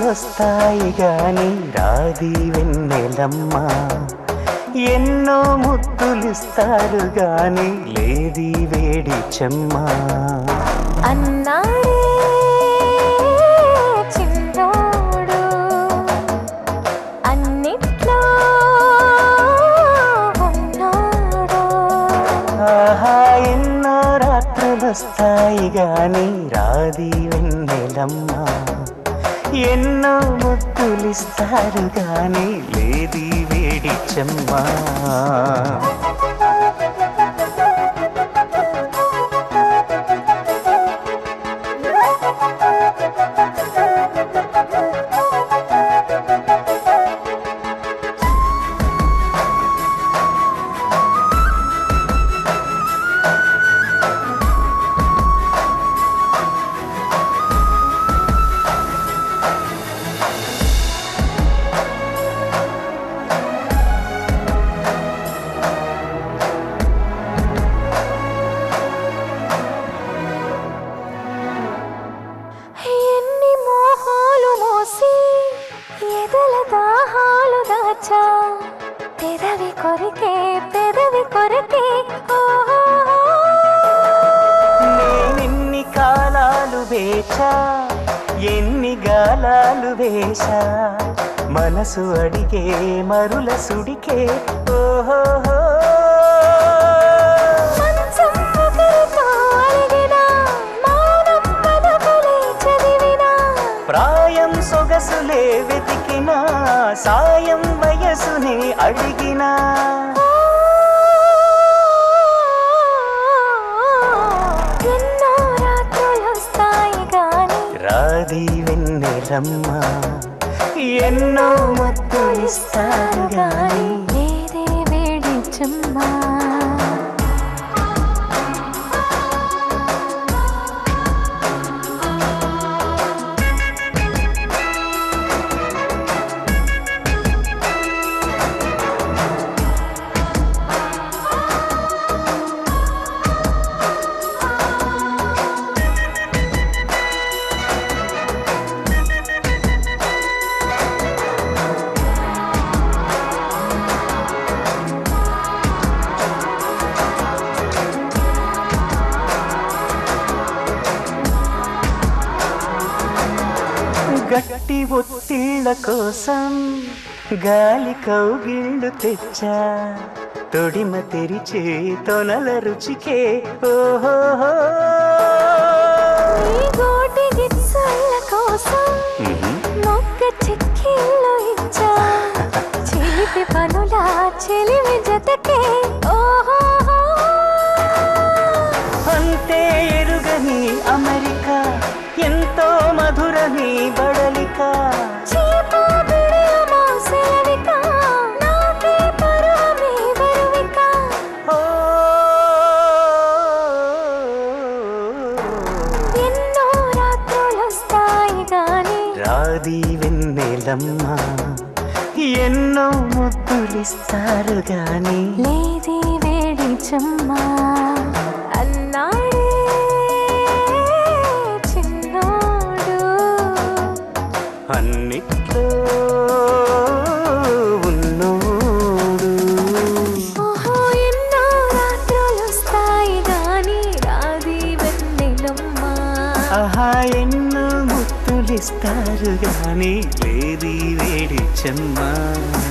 రాత్రులొస్తాయి గాని రాది వెన్నెలమ్మ ఎన్నో ముద్దులిస్తారు గాని లేది వేడి చెమ్మ అన్నాడే చిన్నోడు అన్నిట్లో ఉన్నాడు ఆహా ఎన్నో రాత్రులొస్తాయి గాని రాది వెన్నెలమ్మ ఎన్నో ముద్దులిస్తారు గాని లేది వేడి చెమ్మ ఎన్ని మోహాలు మోసి ఎదల దాహాలు దాచా పెదవి కొరికే పెదవి కొరికే ఓహో నేనెన్ని కాలాలు వేచా ఎన్ని గాలాలు వేశా మనసు అడిగే మరుల సుడికే ఓహో మంచం ఒకరితో అలిగినా మౌనం పదములే చదివినా ప్రాయం సొగసులే వెతికినా సాయం వయసునే అడిగినా ఎన్నో రాత్రులొస్తాయి గాని రాది వెన్నెలమ్మ ఎన్నో మత్తులిస్తారు గాని లేదే వేడి చెమ్మా గట్టి ఒత్తిళ్ళ కోసం గాలి కౌగిళ్ళు తెచ్చా తొడిమ తెరిచే తొనల రుచికే ఓహో ఈ గోటి గిచ్చుల కోసం మొక్క చిక్కిళ్ళు ఇచ్చా చిలిపి పనుల చెలిమి జతకే ఓహో అంతే ఎరుగని అమెరికా ఎంతో మధురని బడలిక చీపు బిడియమో సెలవిక నాకే పరువమే బరువిక ఓ ఎన్నో రాత్రులొస్తాయి గాని రాది వెన్నెలమ్మ ఎన్నో ముద్దులిస్తారు గాని లేది వేడి చెమ్మా అన్నాడే చిన్నోడు అన్నిట్లో ఉన్నోడు ఓహో ఎన్నో రాత్రులొస్తాయి గాని రాది వెన్నెలమ్మా ఆహా ఎన్నో ముద్దులిస్తారు గాని లేది వేడి చెమ్మ